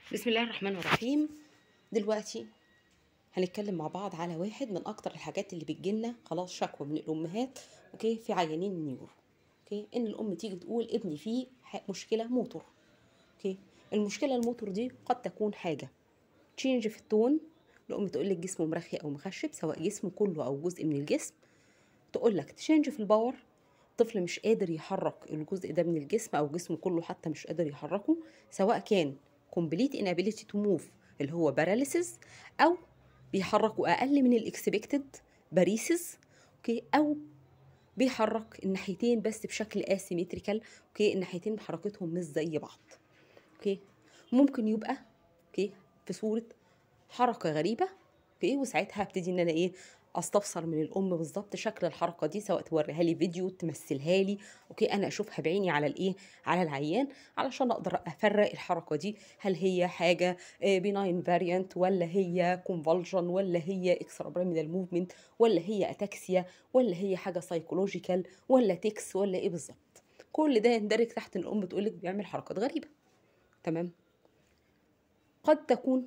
بسم الله الرحمن الرحيم دلوقتي هنتكلم مع بعض على واحد من اكتر الحاجات اللي بتجيلنا خلاص شكوى من الامهات اوكي في عيانين النيورو اوكي ان الام تيجي تقول ابني فيه ح- مشكله موتور اوكي المشكله الموتور دي قد تكون حاجه تشينج في التون الام تقول لك جسمه مرخي او مخشب سواء جسمه كله او جزء من الجسم تقول لك تشينج في الباور الطفل مش قادر يحرك الجزء ده من الجسم او جسمه كله حتى مش قادر يحركه سواء كان complete inability to move اللي هو paralysis او بيحركوا اقل من الاكسبكتد باريسز اوكي او بيحرك الناحيتين بس بشكل اسيمتريكال اوكي الناحيتين حركتهم مش زي بعض اوكي ممكن يبقى اوكي في صوره حركه غريبه اوكي وساعتها ابتدي ان انا ايه استفسر من الام بالظبط شكل الحركه دي سواء توريها لي فيديو تمثلها لي اوكي انا اشوفها بعيني على الايه على العيان علشان اقدر افرق الحركه دي هل هي حاجه بيناين فاريانت ولا هي كونفولجن ولا هي اكسترا بيراميدال موفمنت ولا هي اتاكسيا ولا هي حاجه سايكولوجيكال ولا تكس ولا ايه بالظبط كل ده يندرج تحت ان الام بتقول لك بيعمل حركات غريبه تمام قد تكون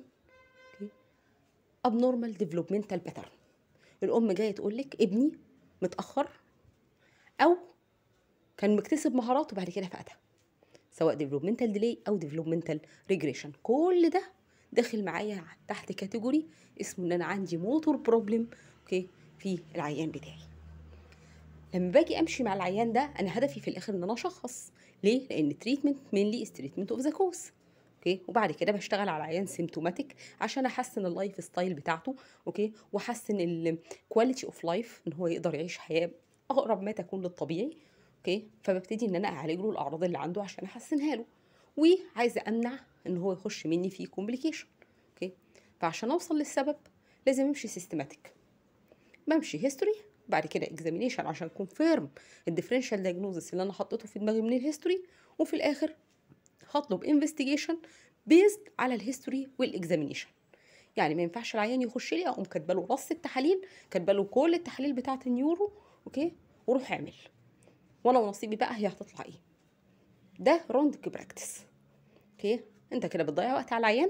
abnormal developmental pattern الام جايه تقول لك ابني متاخر او كان مكتسب مهارات وبعد كده فقدها سواء developmental delay او developmental regression كل ده داخل معايا تحت كاتيجوري اسمه ان انا عندي موتور بروبلم اوكي في العيان بتاعي لما باجي امشي مع العيان ده انا هدفي في الاخر ان انا اشخص ليه لان التريتمنت مينلي از تريتمنت اوف ذا كوز اوكي وبعد كده بشتغل على عيان سيمتوماتيك عشان احسن اللايف ستايل بتاعته اوكي واحسن الكواليتي اوف لايف ان هو يقدر يعيش حياه اقرب ما تكون للطبيعي اوكي فببتدي ان انا اعالج له الاعراض اللي عنده عشان احسنها له وعايزه امنع ان هو يخش مني في كومبليكيشن اوكي فعشان اوصل للسبب لازم امشي سيستماتيك بمشي هيستوري بعد كده اكزامينيشن عشان كونفيرم الديفرنشال دايجنوزس اللي انا حطيته في دماغي من الهيستوري وفي الاخر هطلب انفستيجيشن بيزد على الهيستوري والاكزامينيشن يعني ما ينفعش العيان يخش لي اقوم كاتبه له رص التحاليل كاتبه له كل التحاليل بتاعه النيورو اوكي وروح اعمل وانا ونصيبي بقى هي هتطلع ايه ده روندك براكتس اوكي انت كده بتضيع وقت على العيان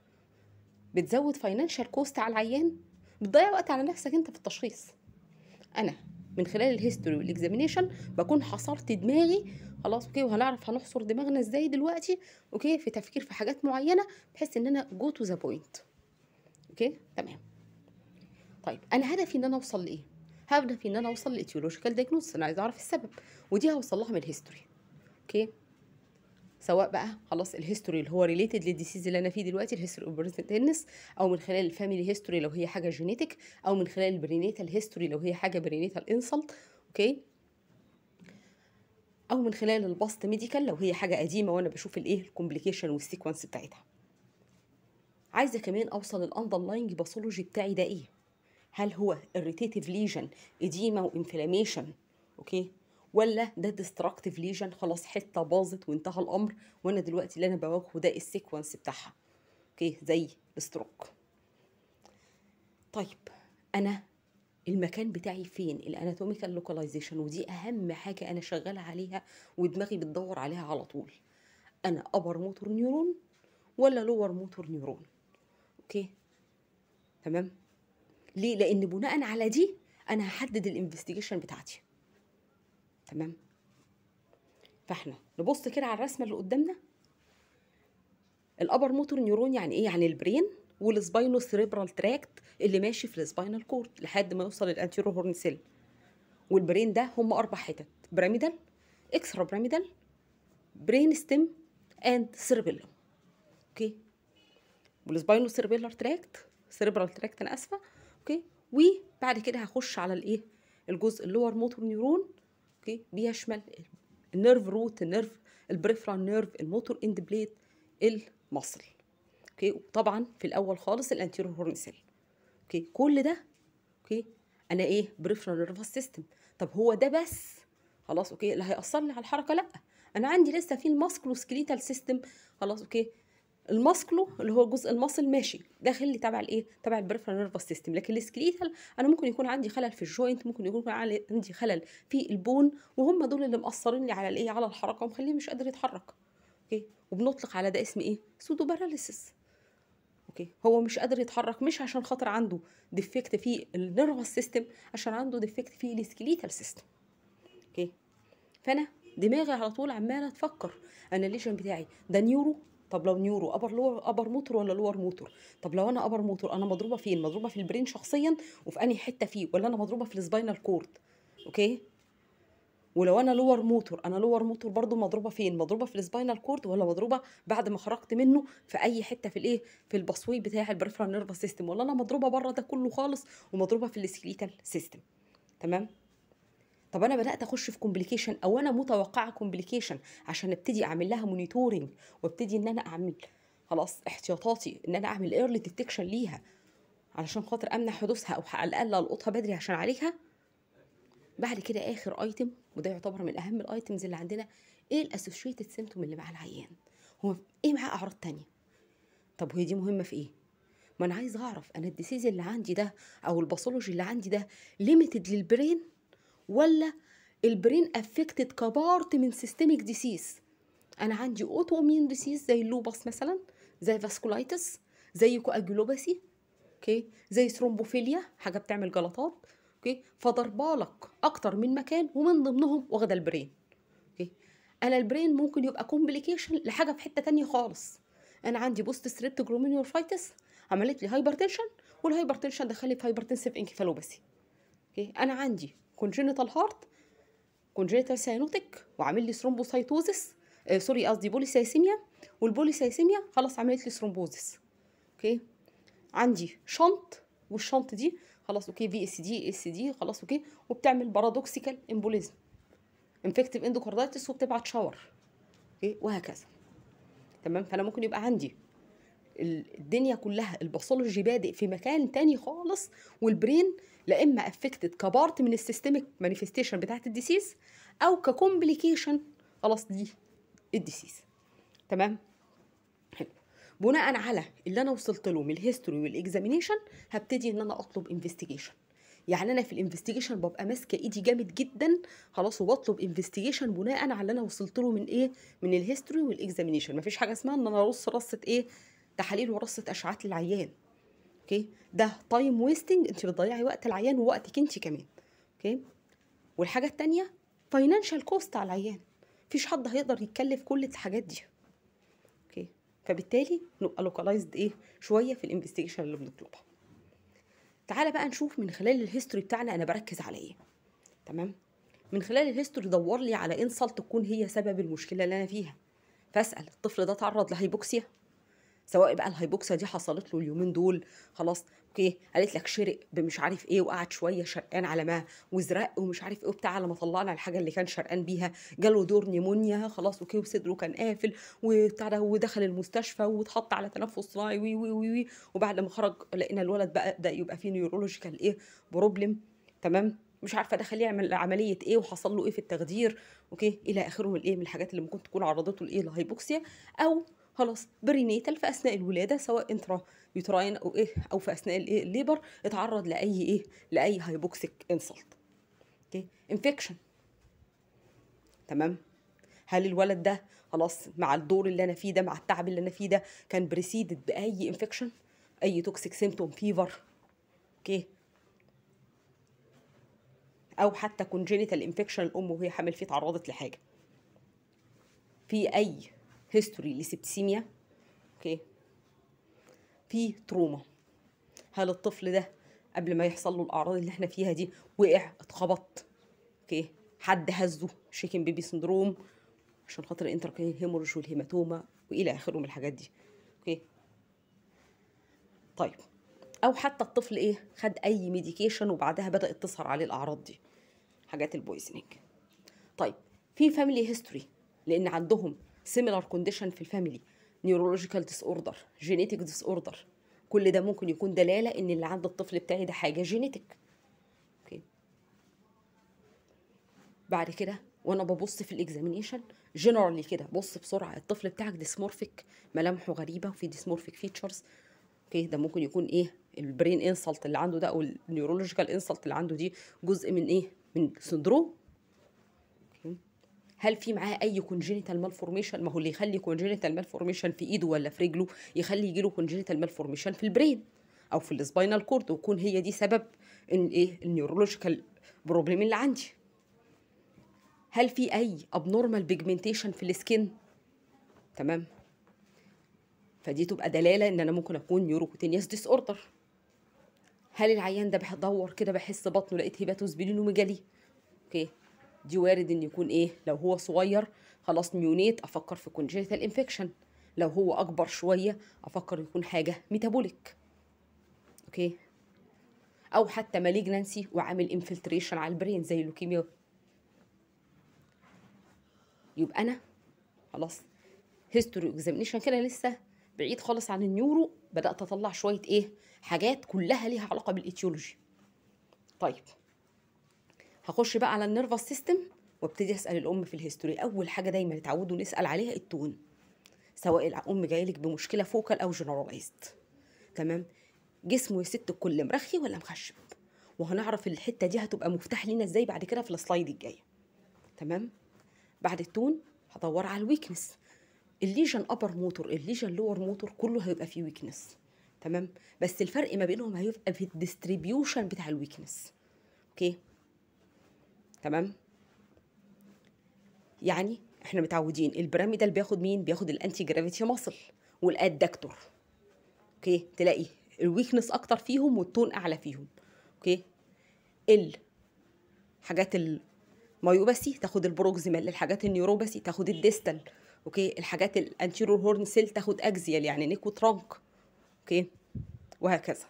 بتزود فاينانشال كوست على العيان بتضيع وقت على نفسك انت في التشخيص انا من خلال الهيستوري والاكزامينيشن بكون حصرت دماغي خلاص اوكي وهنعرف هنحصر دماغنا ازاي دلوقتي اوكي في تفكير في حاجات معينه بحيث ان انا جو تو ذا بوينت اوكي تمام طيب انا هدفي ان انا اوصل لايه هدفي ان انا اوصل لاتيولوجيكال دايجنوز انا عايزه اعرف السبب ودي هوصل لها من الهيستوري اوكي سواء بقى خلاص الهيستوري اللي هو ريليتد للديسيز اللي انا فيه دلوقتي الهيستوري اوف بريزنت او من خلال الفاميلي هيستوري لو هي حاجه جينيتك او من خلال البرينيتال هيستوري لو هي حاجه برينيتال انسلت اوكي او من خلال الباست ميديكال لو هي حاجه قديمه وانا بشوف الايه الكومبليكيشن والسيكونس بتاعتها عايزه كمان اوصل الاندرلاينج باثولوجي بتاعي ده ايه هل هو irritative ليجن اديما وانفلاميشن اوكي ولا ده ديستراكتيف ليجن خلاص حته باظت وانتهى الامر وانا دلوقتي اللي انا بواجهه ده السيكونس بتاعها اوكي زي الستروك طيب انا المكان بتاعي فين الاناتوميكال لوكاليزيشن ودي اهم حاجه انا شغاله عليها ودماغي بتدور عليها على طول انا ابر موتور نيورون ولا لور موتور نيورون اوكي تمام ليه لان بناء على دي انا هحدد الانفستيجيشن بتاعتي تمام فاحنا نبص كده على الرسمه اللي قدامنا الابر موتور نيورون يعني ايه يعني البرين والسباينو سيريبرال تراكت اللي ماشي في السباينال كورد لحد ما يوصل للانتيرو هورن سيل والبرين ده هم اربع حتت بيراميدال اكسترا بيراميدال برين ستيم اند سيربيلوم اوكي والسباينو سيربيلار تراكت سيريبرال تراكت انا اسفه اوكي وبعد كده هخش على الايه الجزء اللور موتور نيورون اوكي بيشمل النيرف روت النيرف البريفرال نيرف الموتور اند بليد المصل اوكي وطبعا في الاول خالص الانتيرو هورن سيل اوكي كل ده اوكي انا ايه بريفرال نيرفس سيستم طب هو ده بس خلاص اوكي اللي هيأثر لي على الحركه لا انا عندي لسه في الماسكلو سكليتال سيستم خلاص اوكي الماسكلو اللي هو جزء المصل ماشي داخل لي تبع الايه تبع البريفرال نيرفس سيستم لكن السكليتال انا ممكن يكون عندي خلل في الجوينت ممكن يكون عندي خلل في البون وهم دول اللي مأثرين لي على الايه على الحركه ومخليه مش قادر يتحرك اوكي وبنطلق على ده اسم ايه سودو باراليسيس اوكي هو مش قادر يتحرك مش عشان خاطر عنده ديفكت في النيرفس سيستم عشان عنده ديفكت في السكليتال سيستم اوكي فانا دماغي على طول عماله تفكر انا الليجن بتاعي ده نيورو طب لو نيورو ابر لور ابر موتور ولا لور موتور طب لو انا ابر موتور انا مضروبه فين مضروبه في البرين شخصيا وفي انهي حته فيه ولا انا مضروبه في السباينال كورد اوكي ولو انا لور موتور انا لور موتور برضو مضروبه فين مضروبه في السباينال كورد ولا مضروبه بعد ما خرجت منه في اي حته في الايه في البصوي بتاع البريفرال نيرفس سيستم ولا انا مضروبه بره ده كله خالص ومضروبه في السكليتال سيستم تمام طب انا بدات اخش في كومبليكيشن او انا متوقعه كومبليكيشن عشان ابتدي اعمل لها مونيتورنج وابتدي ان انا اعمل خلاص احتياطاتي ان انا اعمل ايرلي ديتكشن ليها علشان خاطر امنع حدوثها او على الاقل القطها بدري عشان اعالجها بعد كده اخر ايتم وده يعتبر من اهم الايتمز اللي عندنا ايه الاسوشيتد سيمتوم اللي مع العيان هو ايه معاه اعراض تانية طب وهي دي مهمه في ايه ما انا عايز اعرف انا الديسيز اللي عندي ده او الباثولوجي اللي عندي ده ليميتد للبرين ولا البرين افكتد كبارت من سيستميك ديسيز انا عندي اوتو امين ديسيز زي اللوبس مثلا زي فاسكولايتس زي كواجولوباسي اوكي زي ثرومبوفيليا حاجه بتعمل جلطات اوكي فضربالك اكتر من مكان ومن ضمنهم واخده البرين اوكي انا البرين ممكن يبقى كومبليكيشن لحاجه في حته تانية خالص انا عندي بوست ستريبت جلوميرولوفايتس عملت لي هايبرتنشن والهايبرتنشن دخل في هايبرتنسيف انكفالوباسي اوكي انا عندي كونجينيتال هارت كونجينيتال ساينوتيك وعامل لي ثرومبوسايتوزس آه سوري قصدي بوليسايسيميا والبوليسايسيميا خلاص عملت لي ثرومبوزس اوكي عندي شنط والشنط دي خلاص اوكي في اس دي اس دي خلاص اوكي وبتعمل بارادوكسيكال امبوليزم انفكتيف اندوكاردايتس وبتبعت شاور اوكي وهكذا تمام فانا ممكن يبقى عندي الدنيا كلها الباثولوجي بادئ في مكان تاني خالص والبرين لا اما افكتد كبارت من السيستميك مانيفستيشن بتاعت الديسيز او ككومبليكيشن خلاص دي الديسيز تمام حلو بناء على اللي انا وصلت له من الهيستوري والاكزامينيشن هبتدي ان انا اطلب انفستيجيشن يعني انا في الانفستيجيشن ببقى ماسكه ايدي جامد جدا خلاص وبطلب انفستيجيشن بناء على اللي انا وصلت له من ايه من الهيستوري والاكزامينيشن مفيش حاجه اسمها ان انا ارص رصه ايه تحاليل ورصه اشعات للعيان اوكي ده تايم ويستنج انت بتضيعي وقت العيان ووقتك انت كمان اوكي والحاجه التانية فاينانشال كوست على العيان مفيش حد هيقدر يتكلف كل الحاجات دي اوكي فبالتالي نبقى لوكالايزد ايه شويه في الانفستيجيشن اللي بنطلبها تعالى بقى نشوف من خلال الهيستوري بتاعنا انا بركز على ايه تمام من خلال الهيستوري دور لي على انسلت تكون هي سبب المشكله اللي انا فيها فاسال الطفل ده تعرض لهيبوكسيا سواء بقى الهيبوكسيا دي حصلت له اليومين دول خلاص اوكي قالت لك شرق بمش عارف ايه وقعد شويه شرقان على ما وزرق ومش عارف ايه وبتاع لما طلعنا الحاجه اللي كان شرقان بيها جاله دور نيمونيا خلاص اوكي وصدره كان قافل وبتاع ده ودخل المستشفى واتحط على تنفس صناعي وي وي وي, وي وبعد ما خرج لقينا الولد بقى بدا يبقى فيه نيورولوجيكال ايه بروبلم تمام مش عارفه دخل يعمل عمليه ايه وحصل له ايه في التخدير اوكي الى اخره من الايه من الحاجات اللي ممكن تكون عرضته لايه لهيبوكسيا او خلاص برينيتال في اثناء الولاده سواء انترا يوتراين او ايه او في اثناء الايه الليبر اتعرض لاي ايه لاي هايبوكسيك انسلت اوكي انفكشن تمام هل الولد ده خلاص مع الدور اللي انا فيه ده مع التعب اللي انا فيه ده كان بريسيدد باي انفكشن اي توكسيك سيمتوم فيفر اوكي او حتى كونجينيتال انفكشن الام وهي حامل فيه تعرضت لحاجه في اي هيستوري لسبتسيميا اوكي في تروما هل الطفل ده قبل ما يحصل له الاعراض اللي احنا فيها دي وقع اتخبط اوكي حد هزه شيكن بيبي سندروم عشان خاطر الانتركين هيمورج والهيماتوما والى اخره من الحاجات دي اوكي طيب او حتى الطفل ايه خد اي ميديكيشن وبعدها بدات تظهر عليه الاعراض دي حاجات البويزنينج طيب في فاميلي هيستوري لان عندهم سيميلار كونديشن في الفاميلي نيورولوجيكال ديس اوردر جينيتك ديس اوردر كل ده ممكن يكون دلاله ان اللي عند الطفل بتاعي ده حاجه جينيتك اوكي بعد كده وانا ببص في الاكزامينيشن جنرالي كده بص بسرعه الطفل بتاعك ديسمورفيك ملامحه غريبه وفي ديسمورفيك فيتشرز اوكي ده ممكن يكون ايه البرين انسلت اللي عنده ده او النيورولوجيكال انسلت اللي عنده دي جزء من ايه من سندروم هل في معاه اي كونجينيتال مالفورميشن ما هو اللي يخلي كونجينيتال مالفورميشن في ايده ولا في رجله يخلي يجيله كونجينيتال مالفورميشن في البرين او في السباينال كورد ويكون هي دي سبب ان ايه النيورولوجيكال بروبلم اللي عندي هل في اي ابنورمال بيجمنتيشن في السكين تمام فدي تبقى دلاله ان انا ممكن اكون نيوروكوتينيوس ديس اوردر هل العيان ده بدور كده بحس بطنه لقيت هيباتوس بيلينوميجالي اوكي دي وارد ان يكون ايه لو هو صغير خلاص نيونيت افكر في كونجيتال انفكشن لو هو اكبر شويه افكر يكون حاجه ميتابوليك اوكي او حتى مالجنانسي وعامل انفلتريشن على البرين زي اللوكيميا يبقى انا خلاص هيستوري اكزامينيشن كده لسه بعيد خالص عن النيورو بدات اطلع شويه ايه حاجات كلها ليها علاقه بالايتيولوجي طيب هخش بقى على النيرفس سيستم وابتدي اسال الام في الهيستوري اول حاجه دايما اتعودوا نسال عليها التون سواء الام جايه لك بمشكله فوكال او جنرالايزد تمام جسمه يا ست الكل مرخي ولا مخشب وهنعرف الحته دي هتبقى مفتاح لينا ازاي بعد كده في السلايد الجايه تمام بعد التون هدور على الويكنس الليجن ابر موتور الليجن لور موتور كله هيبقى فيه ويكنس تمام بس الفرق ما بينهم هيبقى في الديستريبيوشن بتاع الويكنس اوكي تمام يعني احنا متعودين البيراميدال بياخد مين بياخد الانتي جرافيتي ماسل والادكتور اوكي تلاقي الويكنس اكتر فيهم والتون اعلى فيهم اوكي الحاجات المايوباسي تاخد البروكسيمال الحاجات النيوروباسي تاخد الديستال اوكي الحاجات الانتيرور هورن سيل تاخد اكزيال يعني نيك وترانك اوكي وهكذا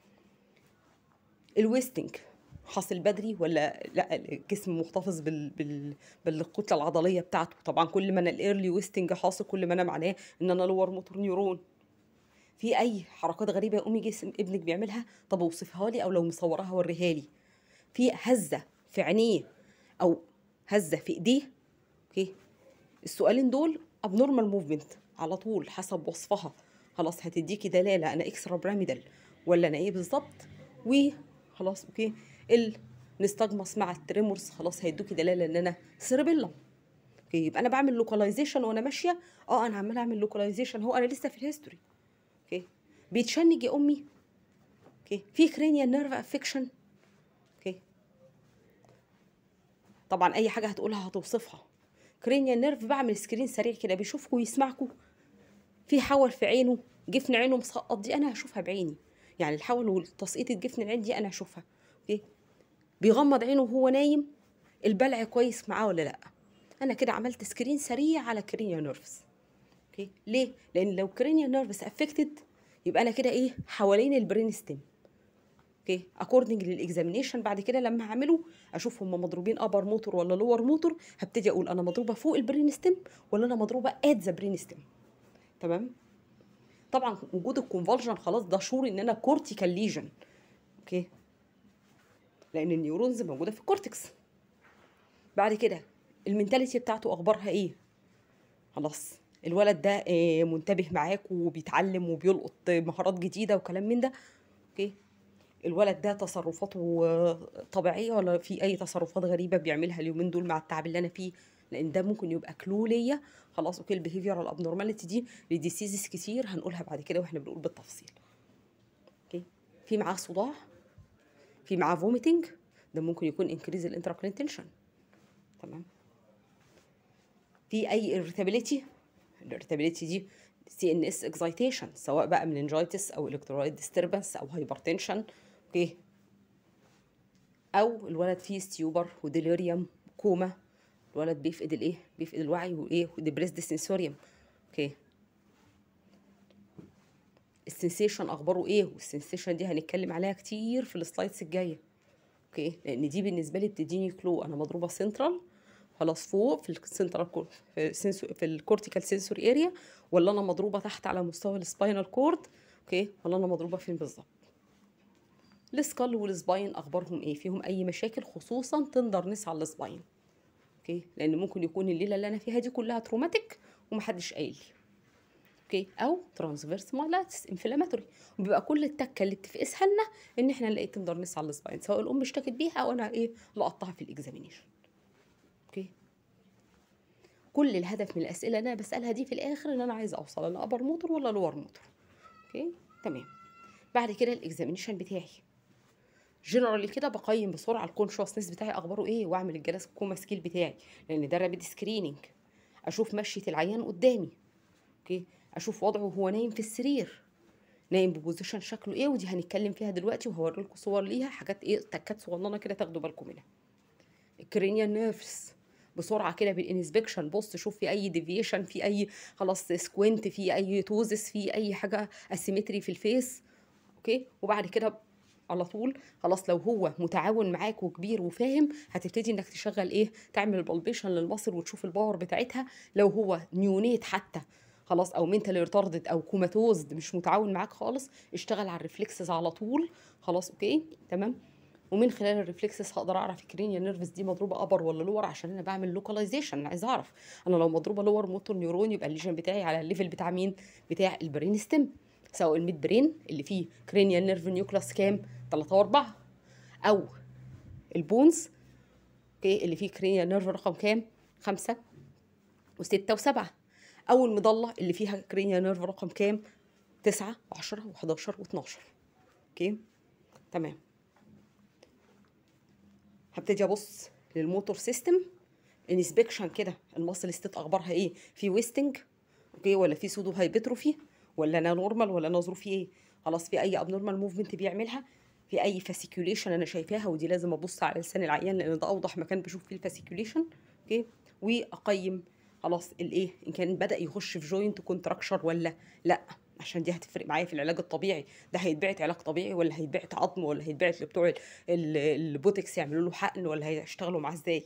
الويستنج حاصل بدري ولا لا الجسم محتفظ بال... بال... بالكتله العضليه بتاعته طبعا كل ما انا الايرلي ويستنج حاصل كل ما انا معناه ان انا لور موتور نيورون في اي حركات غريبه يقوم جسم ابنك بيعملها طب اوصفها لي او لو مصورها وريها لي في هزه في عينيه او هزه في ايديه اوكي السؤالين دول ابنورمال موفمنت على طول حسب وصفها خلاص هتديكي دلاله انا اكسترا براميدال ولا انا ايه بالظبط وخلاص اوكي النستجمس مع التريمورز خلاص هيدوكي دلاله ان انا سيربيلم اوكي يبقى انا بعمل لوكاليزيشن وانا ماشيه اه انا عماله اعمل لوكاليزيشن هو انا لسه في الهيستوري اوكي بيتشنج يا امي اوكي في كرينيال نيرف افكشن اوكي طبعا اي حاجه هتقولها هتوصفها كرينيال نيرف بعمل سكرين سريع كده بيشوفكوا ويسمعكوا في حول في عينه جفن عينه مسقط دي انا هشوفها بعيني يعني الحول والتسقيط جفن العين دي انا هشوفها اوكي بيغمض عينه وهو نايم البلع كويس معاه ولا لا انا كده عملت سكرين سريع على كرينيال نيرفز اوكي ليه لان لو كرينيال نيرفز افكتد يبقى انا كده ايه حوالين البرين ستيم اوكي اكوردنج للاكزامينيشن بعد كده لما هعمله اشوف هم مضروبين ابر موتور ولا لور موتور هبتدي اقول انا مضروبه فوق البرين ستيم ولا انا مضروبه ات ذا برين ستيم تمام طبعا وجود الكونفولجن خلاص ده شور ان انا كورتيكال ليجن اوكي لان النيورونز موجوده في الكورتكس بعد كده المينتاليتي بتاعته اخبارها ايه خلاص الولد ده آه، منتبه معاك وبيتعلم وبيلقط مهارات جديده وكلام من ده اوكي الولد ده تصرفاته آه، طبيعيه ولا في اي تصرفات غريبه بيعملها اليومين دول مع التعب اللي انا فيه لان ده ممكن يبقى كلو ليا خلاص اوكي البيهيفيرال ابنورماليتي دي لديسيزز كتير هنقولها بعد كده واحنا بنقول بالتفصيل اوكي في معاه صداع في معاه فوميتنج ده ممكن يكون انكريز الانتراكرين تنشن تمام في اي irritability الارتابيليتي دي سي ان اس اكزايتيشن سواء بقى مننجايتس او الكترولايت ديستربنس او هايبرتنشن اوكي او الولد فيه ستيوبر وديليريوم كوما الولد بيفقد الايه بيفقد الوعي وايه وديبريسد سنسوريوم اوكي السنسيشن اخباره ايه والسنسيشن دي هنتكلم عليها كتير في السلايدز الجايه اوكي لان دي بالنسبه لي بتديني كلو انا مضروبه سنترال خلاص فوق في السنترال كور في, السنسو في الكورتيكال سنسوري اريا ولا انا مضروبه تحت على مستوى السباينال كورد اوكي ولا انا مضروبه فين بالظبط السكال والسباين اخبارهم ايه فيهم اي مشاكل خصوصا تندرنس على السباين اوكي لان ممكن يكون الليله اللي انا فيها دي كلها تروماتيك ومحدش قايل لي اوكي او ترانسفيرس مايلاتس انفلاماتوري وبيبقى كل التكه اللي بتفقسها لنا ان احنا نلاقي تندرنس على السباين سواء الام اشتكت بيها او انا ايه لقطتها في الاكزامينيشن اوكي كل الهدف من الاسئله اللي انا بسالها دي في الاخر ان انا عايزه اوصل انا ابر موتور ولا لور موتور اوكي تمام بعد كده الاكزامينشن بتاعي جنرالي كده بقيم بسرعه الكونشوسنس بتاعي اخباره ايه واعمل الجلاس كوما سكيل بتاعي لان ده رابيد سكريننج اشوف مشيه العيان قدامي اوكي اشوف وضعه وهو نايم في السرير نايم ببوزيشن شكله ايه ودي هنتكلم فيها دلوقتي وهوري لكم صور ليها حاجات ايه تكات صغننه كده تاخدوا بالكم منها الكرينيال نيرفز بسرعه كده بالانسبكشن بص شوف في اي ديفيشن في اي خلاص سكوينت في اي توزس في اي حاجه اسيمتري في الفيس اوكي وبعد كده على طول خلاص لو هو متعاون معاك وكبير وفاهم هتبتدي انك تشغل ايه تعمل بالبيشن للمصل وتشوف الباور بتاعتها لو هو نيونيت حتى خلاص او منتال ريتاردد او كوماتوزد مش متعاون معاك خالص اشتغل على الريفلكسز على طول خلاص اوكي تمام ومن خلال الريفلكسز هقدر اعرف الكرينيال نيرفز دي مضروبه ابر ولا لور عشان انا بعمل لوكاليزيشن انا عايز اعرف انا لو مضروبه لور موتور نيورون يبقى الليجن بتاعي على الليفل بتاع مين بتاع البرين ستيم سواء الميد برين اللي فيه كرينيال نيرف نيوكلاس كام 3 و4 او البونز اوكي اللي فيه كرينيال نيرف رقم كام 5 و6 و7 او المضله اللي فيها كرينيال نيرف رقم كام 9 و10 و11 و12 اوكي تمام هبتدي ابص للموتور سيستم انسبكشن كده المصل ستيت اخبارها ايه في ويستنج اوكي ولا في سودو هايبتروفي ولا انا نورمال ولا انا ظروفي ايه خلاص في اي ابنورمال موفمنت بيعملها في اي فاسيكيوليشن انا شايفاها ودي لازم ابص على لسان العيان لان ده اوضح مكان بشوف فيه الفاسيكيوليشن اوكي واقيم خلاص الايه ان كان بدا يخش في جوينت كونتراكشر ولا لا عشان دي هتفرق معايا في العلاج الطبيعي ده هيتبعت علاج طبيعي ولا هيتبعت عظم ولا هيتبعت لبتوع البوتكس يعملوا له حقن ولا هيشتغلوا معاه ازاي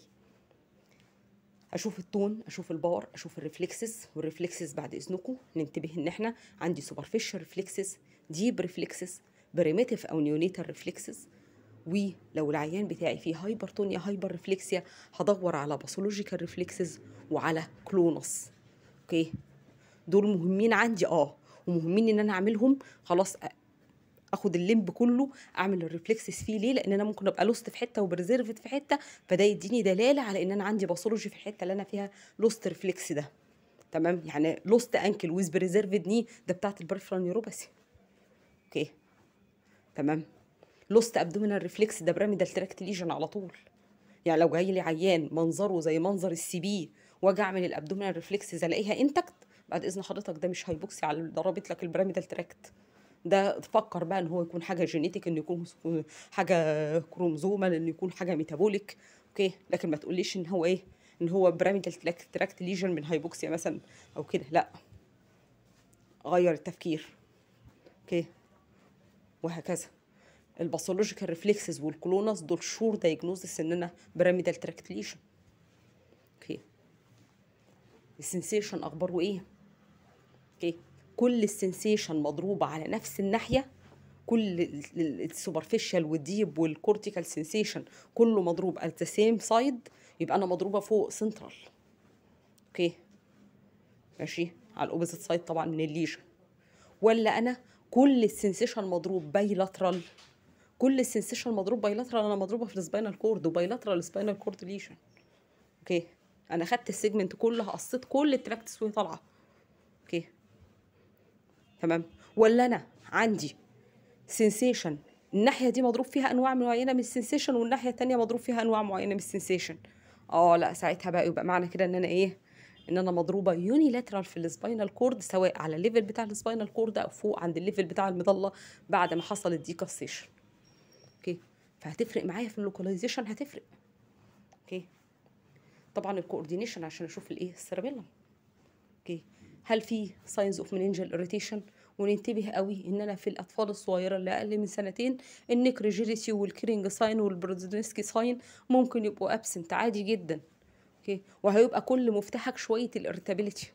اشوف التون اشوف الباور اشوف الريفلكسز والريفلكسز بعد اذنكم ننتبه ان احنا عندي سوبرفيشال ريفلكسز ديب ريفلكسز بريميتيف او نيونيتال ريفلكسز ولو العيان بتاعي فيه هايبرتونيا هايبر ريفلكسيا هدور على باثولوجيكال ريفلكسز وعلى كلونس اوكي دول مهمين عندي اه ومهمين ان انا اعملهم خلاص اخد الليمب كله اعمل الريفلكسز فيه ليه لان انا ممكن ابقى لوست في حته وبريزيرفد في حته فده يديني دلاله على ان انا عندي باثولوجي في الحته اللي انا فيها لوست ريفلكس ده تمام يعني لوست انكل ويز بريزيرفد ني ده بتاعت البريفرال نيوروباثي اوكي تمام لوست ابدومينال ريفلكس ده بيراميدال تراكت ليجن على طول يعني لو جاي لي عيان منظره زي منظر السي بي واجي اعمل الابدومينال ريفلكسز الاقيها انتكت بعد اذن حضرتك ده مش هيبوكسي على ضربت لك البيراميدال تراكت ده تفكر بقى ان هو يكون حاجه جينيتك انه يكون حاجه كروموزومال انه يكون حاجه ميتابوليك اوكي لكن ما تقوليش ان هو ايه ان هو بيراميدال تراكت ليجن من هايبوكسيا مثلا او كده لا غير التفكير اوكي وهكذا الباثولوجيكال ريفلكسز والكلونس دول شور دايجنوزس ان انا بيراميدال تراكت ليجن اوكي السنسيشن اخباره ايه اوكي كل السنسيشن مضروبه على نفس الناحيه كل السوبرفيشال والديب والكورتيكال سنسيشن كله مضروب at the same side يبقى انا مضروبه فوق سنترال اوكي ماشي على الاوبوزيت سايد طبعا من الليجن ولا انا كل السنسيشن مضروب بايلاترال كل السنسيشن مضروب بايلاترال انا مضروبه في السباينال كورد وبايلاترال سباينال كورد ليجن اوكي انا خدت السيجمنت كله قصيت كل التراكتس وهي طالعه اوكي تمام ولا انا عندي سنسيشن الناحيه دي مضروب فيها انواع معينه من السنسيشن والناحيه التانية مضروب فيها انواع معينه من السنسيشن اه لا ساعتها بقى يبقى معنى كده ان انا ايه ان انا مضروبه يونيلاترال في السباينال كورد سواء على الليفل بتاع السباينال كورد او فوق عند الليفل بتاع المظله بعد ما حصلت ديكاستيشن اوكي فهتفرق معايا في اللوكاليزيشن هتفرق اوكي طبعا الكوردينيشن عشان اشوف الايه السيربيلم اوكي هل في ساينز اوف مننجل اريتيشن وننتبه قوي ان انا في الاطفال الصغيره اللي اقل من سنتين النكريجيليسي والكرينج ساين والبرودزنسكي ساين ممكن يبقوا ابسنت عادي جدا اوكي وهيبقى كل مفتاحك شويه الارتابيليتي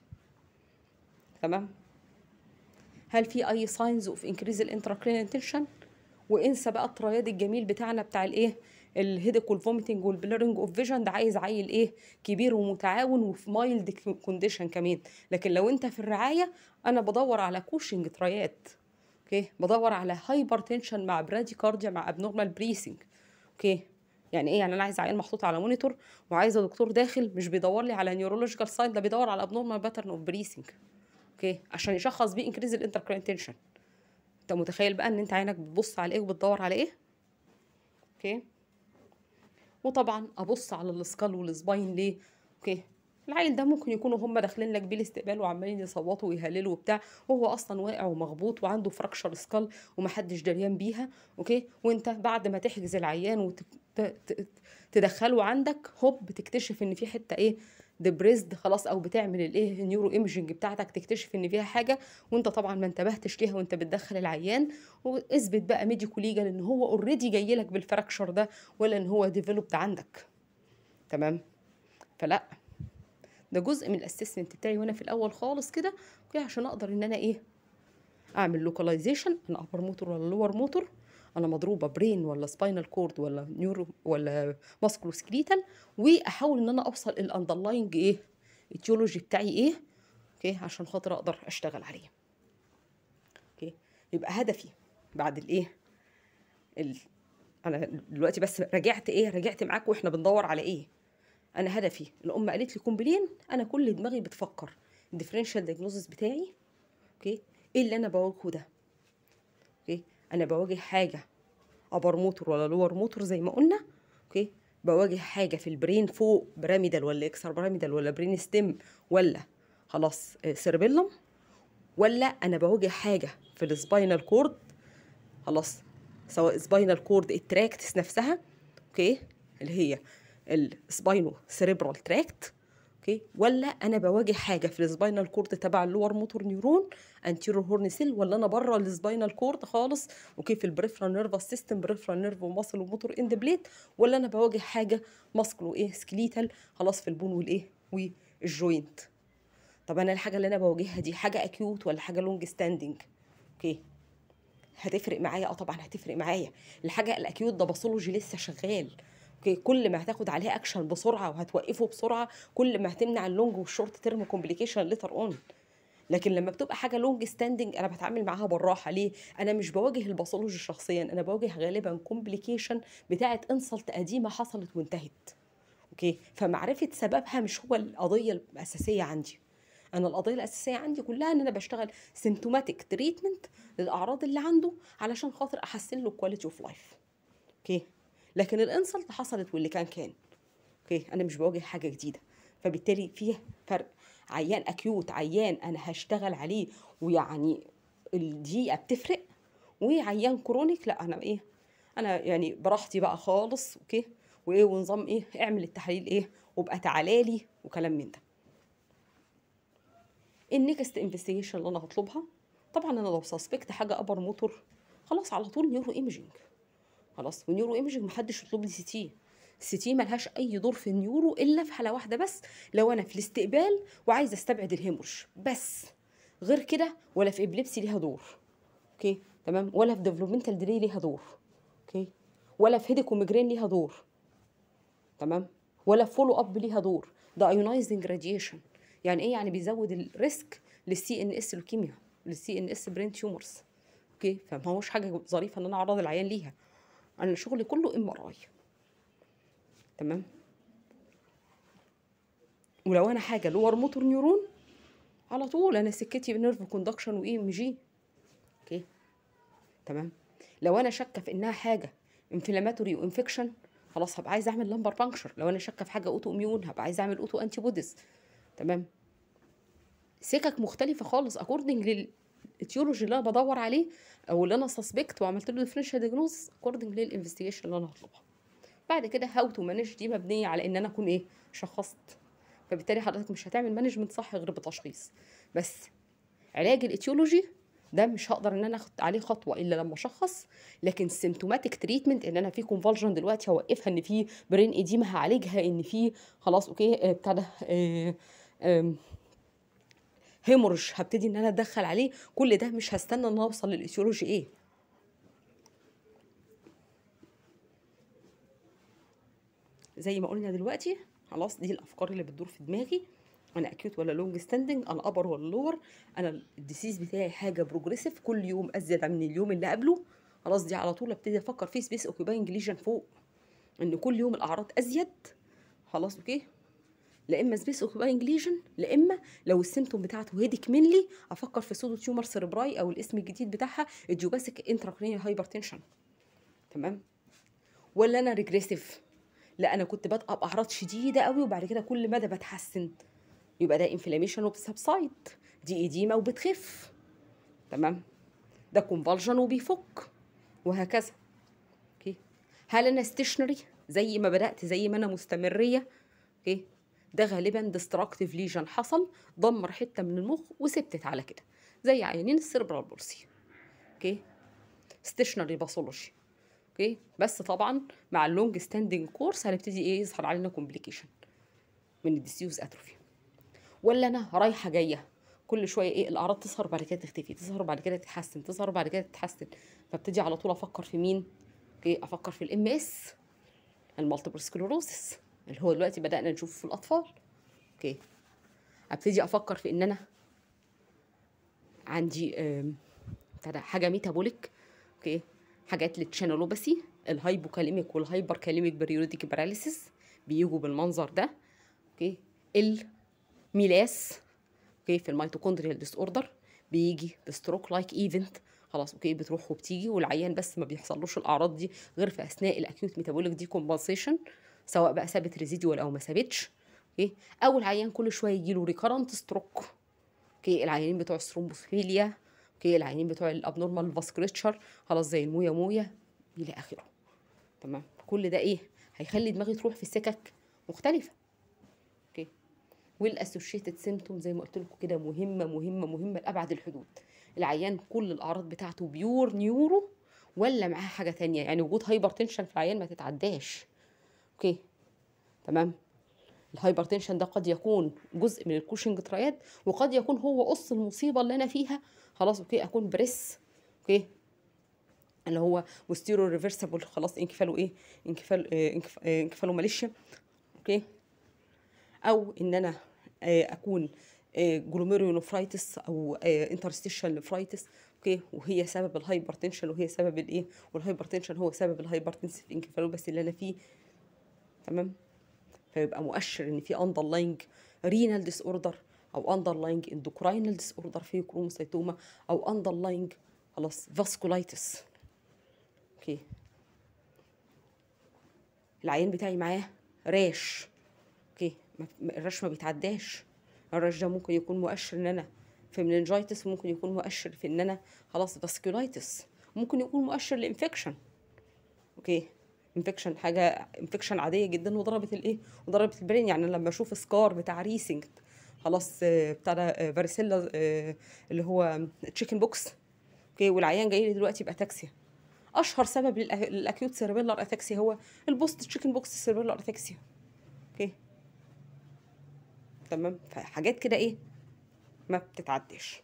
تمام هل في اي ساينز اوف انكريز الانتراكرينال تنشن وانسى بقى الترياد الجميل بتاعنا بتاع الايه الهيدك والفوميتنج والبلرنج اوف فيجن ده عايز عيل ايه كبير ومتعاون وفي مايلد كونديشن كمان لكن لو انت في الرعايه انا بدور على كوشنج تريات اوكي بدور على هايبر تنشن مع برادي كارديا مع ابنورمال بريسنج اوكي يعني ايه يعني انا عايز عيان محطوط على مونيتور وعايزه دكتور داخل مش بيدور لي على نيورولوجيكال ساين ده بيدور على ابنورمال باترن اوف بريسنج اوكي عشان يشخص بيه انكريز الانتركرين تنشن انت متخيل بقى ان انت عينك بتبص على ايه وبتدور على ايه اوكي وطبعا ابص على السكال والسباين ليه اوكي العيل ده ممكن يكونوا هم داخلين لك بيه الاستقبال وعمالين يصوتوا ويهللوا وبتاع وهو اصلا واقع ومخبوط وعنده فراكشر سكال ومحدش دريان بيها اوكي وانت بعد ما تحجز العيان وتدخله عندك هوب تكتشف ان في حته ايه ديبريزد خلاص او بتعمل الايه النيورو ايمجنج بتاعتك تكتشف ان فيها حاجه وانت طبعا ما انتبهتش ليها وانت بتدخل العيان واثبت بقى ميديكو ليجال ان هو اوريدي جاي لك بالفراكشر ده ولا ان هو ديفلوبد عندك تمام فلا ده جزء من الاسسمنت بتاعي وانا في الاول خالص كده اوكي عشان اقدر ان انا ايه اعمل لوكاليزيشن انا ابر موتور ولا لور موتور انا مضروبه برين ولا سباينال كورد ولا نيورو ولا ماسكولو سكريتال واحاول ان انا اوصل الاندرلاينج ايه التيولوجي بتاعي ايه اوكي عشان خاطر اقدر اشتغل عليه اوكي يبقى هدفي بعد الايه ال... انا دلوقتي بس رجعت ايه رجعت معاك واحنا بندور على ايه انا هدفي الام قالت لي كومبلين انا كل دماغي بتفكر الديفرنشال دايجنوزس بتاعي اوكي ايه اللي انا بواجهه ده اوكي انا بواجه حاجه ابر موتور ولا لور موتور زي ما قلنا اوكي بواجه حاجه في البرين فوق بيراميدال ولا اكسر بيراميدال ولا برين ستيم ولا خلاص سيربيلم ولا انا بواجه حاجه في السباينال كورد خلاص سواء سباينال كورد التراكتس نفسها اوكي اللي هي السباينو سيريبرال تراكت اوكي ولا انا بواجه حاجه في السباينال كورد تبع اللور موتور نيورون انتيرور هورن سيل ولا انا بره السباينال كورد خالص اوكي في البريفرال نيرفس سيستم بريفرال نيرف وماسل وموتور اند بليت ولا انا بواجه حاجه ماسكلو ايه سكليتال خلاص في البون والايه والجوينت طب انا الحاجه اللي انا بواجهها دي حاجه اكيوت ولا حاجه لونج ستاندنج اوكي هتفرق معايا اه طبعا هتفرق معايا الحاجه الاكيوت ده باثولوجي لسه شغال اوكي كل ما هتاخد عليه اكشن بسرعه وهتوقفه بسرعه كل ما هتمنع اللونج والشورت تيرم كومبليكيشن ليتر اون لكن لما بتبقى حاجه لونج ستاندنج انا بتعامل معاها بالراحه ليه انا مش بواجه الباثولوجي شخصيا انا بواجه غالبا كومبليكيشن بتاعه انسلت قديمه حصلت وانتهت اوكي فمعرفه سببها مش هو القضيه الاساسيه عندي انا القضيه الاساسيه عندي كلها ان انا بشتغل سيمتوماتيك تريتمنت للاعراض اللي عنده علشان خاطر احسن له كواليتي اوف لايف اوكي لكن الانسلت حصلت واللي كان كان اوكي انا مش بواجه حاجه جديده فبالتالي فيه فرق عيان اكيوت عيان انا هشتغل عليه ويعني الدقيقه بتفرق وعيان كرونيك لا انا ايه انا يعني براحتي بقى خالص اوكي وايه ونظام ايه اعمل التحاليل ايه وابقى تعالى لي وكلام من ده النكست انفستيجيشن اللي انا هطلبها طبعا انا لو سسبكت حاجه ابر موتور خلاص على طول نيورو ايمجينج خلاص ونيورو ايمجينج محدش يطلب لي سي تي السي تي ملهاش اي دور في النيورو الا في حاله واحده بس لو انا في الاستقبال وعايزه استبعد الهيمورج بس غير كده ولا في ابليبسي ليها دور اوكي تمام ولا في ديفلوبمنتال ديلي ليها دور اوكي ولا في هيديك وميجرين ليها دور تمام ولا فولو اب ليها دور ده ايونايزنج راديشن يعني ايه يعني بيزود الريسك للسي ان اس لوكيميا للسي ان اس برين تيومرز اوكي فما هوش حاجه ظريفه ان انا اعرض العيان ليها انا شغلي كله ام ار اي تمام ولو انا حاجه لور موتور نيورون على طول انا سكتي نيرف كوندكشن واي ام جي اوكي تمام لو انا شاكه في انها حاجه انفلاماتوري وانفكشن خلاص هبقى عايز اعمل لمبر بانكشر لو انا شاكه في حاجه اوتو اميون هبقى عايز اعمل اوتو انتي بوديز تمام سكك مختلفه خالص اكوردنج للاتيولوجي اللي انا بدور عليه او اللي انا سسبكت وعملت له ديفرنشال ديجنوز اكوردنج للانفستيجيشن اللي انا هطلبها بعد كده هاو تو مانج دي مبنيه على ان انا اكون ايه شخصت فبالتالي حضرتك مش هتعمل مانجمنت صح غير بتشخيص بس علاج الاتيولوجي ده مش هقدر ان انا اخد عليه خطوه الا لما اشخص لكن السيمتوماتيك تريتمنت ان انا في كونفولجن دلوقتي هوقفها ان في برين ايديما هعالجها ان في خلاص اوكي بتاع ده هيمورج هبتدي ان انا ادخل عليه كل ده مش هستنى ان اوصل للاتيولوجي ايه زي ما قلنا دلوقتي خلاص دي الافكار اللي بتدور في دماغي انا اكيوت ولا لونج ستاندنج انا ابر ولا لور انا الديسيز بتاعي حاجه بروجريسيف كل يوم ازيد من اليوم اللي قبله خلاص دي على طول ابتدي افكر في سبيس اوكيباينج ليجن فوق ان كل يوم الاعراض ازيد خلاص اوكي لا اما سبيس اوكيباينج ليجن لا اما لو السيمتوم بتاعته هيدك منلي افكر في سودو تيومر سيربراي او الاسم الجديد بتاعها الجوباسيك انتراكرينيال هايبرتنشن تمام ولا انا ريجريسيف لا انا كنت بادئه باعراض شديده قوي وبعد كده كل مدى بتحسن يبقى ده انفلاميشن وبتسبسايد دي ايديما وبتخف تمام ده كونفالجن وبيفك وهكذا اوكي هل انا ستيشنري زي ما بدات زي ما انا مستمريه اوكي ده غالبا ديستراكتيف ليجن حصل دمر حته من المخ وسبتت على كده زي عيانين السيربرال بورسي اوكي ستيشنري باثولوجي اوكي بس طبعا مع اللونج ستاندنج كورس هنبتدي ايه يظهر علينا كومبليكيشن من الديسيوز اتروفي ولا انا رايحه جايه كل شويه ايه الاعراض تظهر بعد كده تختفي تظهر بعد كده تتحسن تظهر بعد كده تتحسن فابتدي على طول افكر في مين اوكي افكر في الام اس المالتيبل سكلوروسيس اللي هو دلوقتي بدانا نشوفه في الاطفال اوكي ابتدي افكر في ان انا عندي آم، بتاع ده حاجه ميتابوليك اوكي حاجات للتشانلوباسي الهايبوكاليميك والهايبر كاليميك بريوديك باراليسيس بيجوا بالمنظر ده اوكي الميلاس اوكي في الميتوكوندريال ديس اوردر بيجي بستروك لايك ايفنت خلاص اوكي بتروح وبتيجي والعيان بس ما بيحصلوش الاعراض دي غير في اثناء الاكيوت ميتابوليك دي كومبنسيشن سواء بقى ثابت ريزيدوال او ما ثابتش اوكي او العيان كل شويه يجيله ريكارنت ستروك اوكي العيانين بتوع الثرومبوفيليا اوكي العيانين بتوع الابنورمال فاسكوليتشر خلاص زي المويا مويا الى اخره تمام كل ده ايه هيخلي دماغي تروح في سكك مختلفه اوكي والاسوشيتد سيمتوم زي ما قلت لكم كده مهمه مهمه مهمه لابعد الحدود العيان كل الاعراض بتاعته بيور نيورو ولا معاه حاجه تانية يعني وجود هايبرتنشن في العيان ما تتعداش اوكي تمام الهايبرتنشن ده قد يكون جزء من الكوشنج تراياد وقد يكون هو قص المصيبه اللي انا فيها خلاص اوكي اكون بريس اوكي اللي هو وستيرو ريفرسبل خلاص انكفاله ايه انكفال آه، انكف- آه، انكفاله ماليشيا اوكي او ان انا آه، اكون جلوميرونوفرايتس او انترستيشال نفرايتس اوكي وهي سبب الهايبرتنشن وهي سبب الايه والهايبرتنشن هو سبب الهايبرتنسيف انكفالوباثي اللي انا فيه تمام فيبقى مؤشر ان في underlying renal disorder او underlying endocrinal disorder في كروموسيتوما او underlying خلاص vasculitis اوكي العيان بتاعي معاه راش اوكي ما- ما- الراش ما بيتعداش الراش ده ممكن يكون مؤشر ان انا في مننجايتس وممكن يكون مؤشر في ان انا خلاص فاسكولايتس ممكن يكون مؤشر لانفكشن اوكي انفكشن حاجه انفكشن عاديه جدا وضربت الايه وضربت البرين يعني أنا لما اشوف سكار بتاع ريسنج خلاص آه، بتاع ده آه، فاريسيلا آه، اللي هو تشيكن بوكس اوكي والعيان جاي لي دلوقتي باتاكسيا اشهر سبب للأ- للاكيوت سيربيلر اتاكسيا هو البوست تشيكن بوكس سيربيلر اتاكسيا اوكي تمام فحاجات كده ايه ما بتتعداش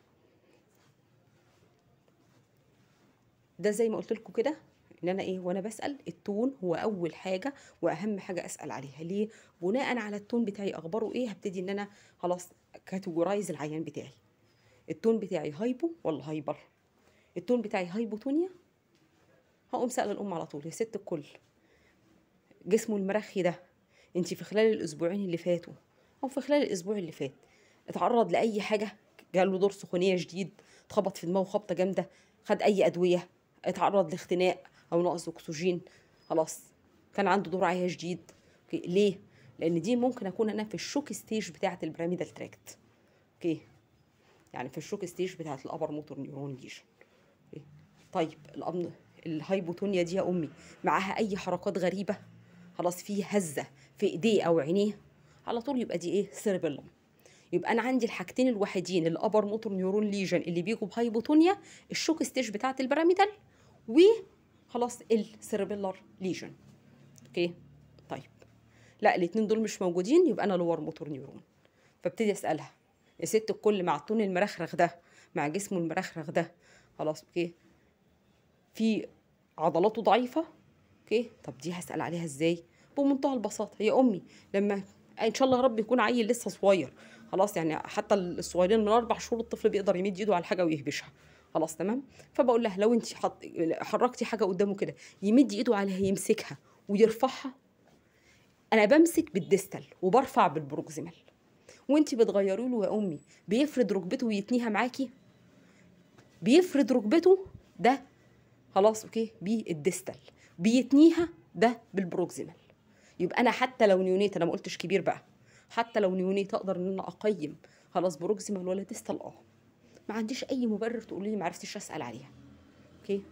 ده زي ما قلت لكم كده ان انا ايه وانا بسال التون هو اول حاجه واهم حاجه اسال عليها ليه بناء على التون بتاعي اخباره ايه هبتدي ان انا خلاص كاتيجورايز العيان بتاعي التون بتاعي هايبو ولا هايبر التون بتاعي هايبوتونيا هقوم سأل الام على طول يا ست الكل جسمه المرخي ده انت في خلال الاسبوعين اللي فاتوا او في خلال الاسبوع اللي فات اتعرض لاي حاجه جاله دور سخونيه جديد اتخبط في دماغه خبطه جامده خد اي ادويه اتعرض لاختناق او نقص اكسجين خلاص كان عنده دور عيا جديد اوكي ليه لان دي ممكن اكون انا في الشوك ستيج بتاعه البيراميدال تراكت اوكي يعني في الشوك ستيج بتاعه الابر موتور نيورون ليجن أوكي. طيب الأمن... الهايبوتونيا دي يا امي معاها اي حركات غريبه خلاص في هزه في ايديه او عينيه على طول يبقى دي ايه سيربيلم يبقى انا عندي الحاجتين الوحيدين الابر موتور نيورون ليجن اللي بيجوا بهايبوتونيا الشوك ستيج بتاعه البيراميدال وخلاص السيربيلر ليجن اوكي طيب لا الاتنين دول مش موجودين يبقى انا لور موتور نيورون فابتدي اسالها يا ست الكل مع التون المرخرخ ده مع جسمه المرخرخ ده خلاص اوكي في عضلاته ضعيفه اوكي طب دي هسال عليها ازاي بمنتهى البساطه يا امي لما ان شاء الله يا رب يكون عيل لسه صغير خلاص يعني حتى الصغيرين من اربع شهور الطفل بيقدر يمد ايده على حاجه ويهبشها خلاص تمام فبقول لها لو انت حط حركتي حاجه قدامه كده يمد ايده عليها يمسكها ويرفعها انا بمسك بالديستال وبرفع بالبروكسيمال وانت بتغيري له يا امي بيفرد ركبته ويتنيها معاكي بيفرد ركبته ده خلاص اوكي بالديستال بيتنيها ده بالبروكسيمال يبقى انا حتى لو نيونيت انا ما قلتش كبير بقى حتى لو نيونيت اقدر ان انا اقيم خلاص بروكسيمال ولا ديستال اه ما عنديش اي مبرر تقولي لي ما عرفتش اسال عليها اوكي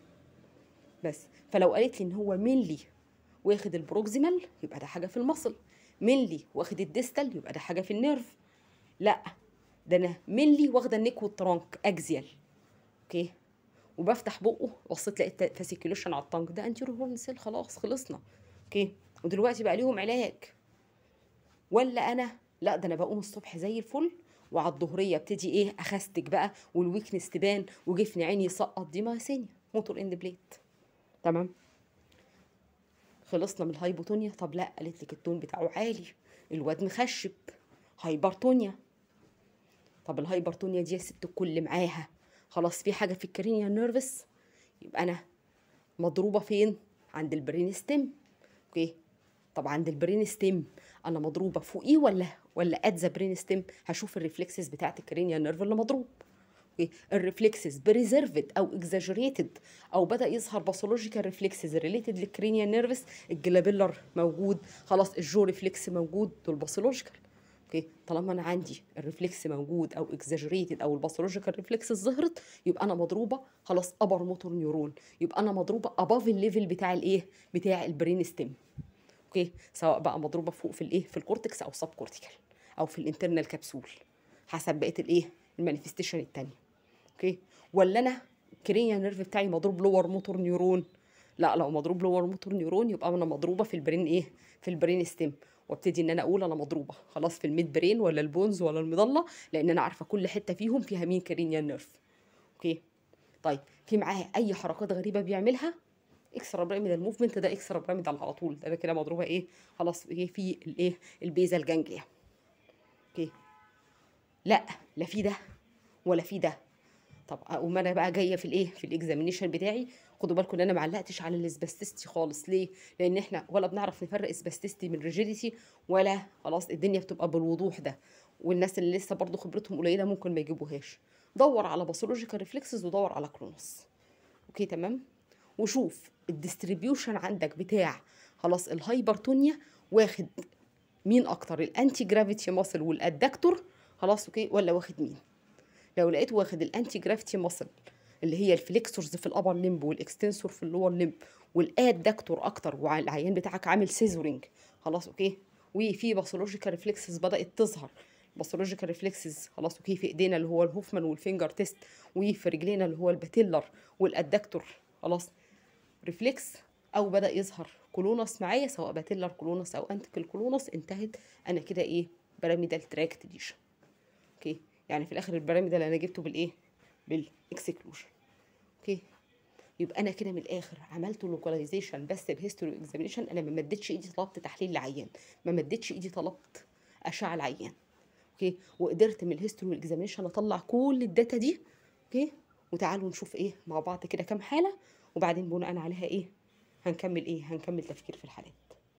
بس فلو قالت لي ان هو مينلي واخد البروكسيمال يبقى ده حاجه في المصل مينلي واخد الديستال يبقى ده حاجه في النيرف لا ده انا مينلي واخده النيك والترانك اكزيال اوكي وبفتح بقه بصيت لقيت فاسيكيوليشن على الطنك ده انتيرو هورن سيل خلاص خلصنا اوكي ودلوقتي بقى ليهم علاج ولا انا لا ده انا بقوم الصبح زي الفل وعلى الظهريه ابتدي ايه اخستك بقى والويكنس تبان وجفن عيني يسقط دي مايسينيا موتور اند بليت تمام خلصنا من الهايبوتونيا طب لا قالت لك التون بتاعه عالي الواد مخشب هايبرتونيا طب الهايبرتونيا دي يا ست الكل معاها خلاص في حاجه في الكرينيا نيرفس يبقى انا مضروبه فين عند البرين ستيم اوكي طب عند البرين ستيم انا مضروبه فوقيه ولا ولا ات ذا برين ستيم هشوف الريفلكسز بتاعت الكرينيا نيرف اللي مضروب اوكي الريفلكسز بريزرفد او اكزاجريتد او بدا يظهر باثولوجيكال ريفلكسز ريليتد للكرينيا نيرفس الجلابيلر موجود خلاص الجو ريفلكس موجود دول باثولوجيكال اوكي طالما انا عندي الريفلكس موجود او اكزاجريتد او الباثولوجيكال ريفلكس ظهرت يبقى انا مضروبه خلاص ابر موتور نيورون يبقى انا مضروبه اباف الليفل بتاع الايه بتاع البرين ستيم اوكي سواء بقى مضروبه فوق في الايه في الكورتكس او سب كورتيكال او في الانترنال كبسول حسب بقيه الايه المانيفستيشن التانية اوكي ولا انا الكرينيا نيرف بتاعي مضروب لور موتور نيورون لا لو مضروب لور موتور نيورون يبقى انا مضروبه في البرين ايه في البرين ستيم وابتدي ان انا اقول انا مضروبه خلاص في الميد برين ولا البونز ولا المظله لان انا عارفه كل حته فيهم فيها مين كرينيا نيرف اوكي طيب في معاه اي حركات غريبه بيعملها اكسترا بيراميدال موفمنت ده اكسترا بيراميدال على طول ده كده مضروبه ايه خلاص ايه في الايه البيزال جانجليا اوكي لا لا في ده ولا في ده طب اقوم انا بقى جايه في الايه في الاكزامينيشن بتاعي خدوا بالكم ان انا ما علقتش على الاسباستيستي خالص ليه لان احنا ولا بنعرف نفرق اسباستيستي من ريجيديتي ولا خلاص الدنيا بتبقى بالوضوح ده والناس اللي لسه برضو خبرتهم قليله ممكن ما يجيبوهاش دور على باثولوجيكال ريفلكسز ودور على كرونوس اوكي تمام وشوف الديستريبيوشن عندك بتاع خلاص الهايبرتونيا واخد مين اكتر الانتي جرافيتي ماسل والادكتور خلاص اوكي ولا واخد مين لو لقيت واخد الانتي جرافيتي ماسل اللي هي الفليكسورز في الابر ليمب والاكستنسور في اللور ليمب والادكتور اكتر والعيان بتاعك عامل سيزورنج خلاص اوكي وفي باثولوجيكال ريفلكسز بدات تظهر باثولوجيكال ريفلكسز خلاص اوكي في ايدينا اللي هو الهوفمان والفينجر تيست وفي رجلينا اللي هو الباتيلر والادكتور خلاص ريفلكس او بدا يظهر كولونس معايا سواء باتيلر كولونس او انتكل كولونس انتهت انا كده ايه بيراميدال تراكت ديشن اوكي يعني في الاخر البيراميدال انا جبته بالايه بالاكسكلوجن اوكي يبقى انا كده من الاخر عملت لوكاليزيشن بس بهيستوري اكزامينيشن انا ما مدتش ايدي طلبت تحليل لعيان ما مدتش ايدي طلبت اشعه العيان اوكي وقدرت من الهيستوري اكزامينيشن اطلع كل الداتا دي اوكي وتعالوا نشوف ايه مع بعض كده كام حاله وبعدين بناء عليها ايه هنكمل ايه هنكمل تفكير في الحالات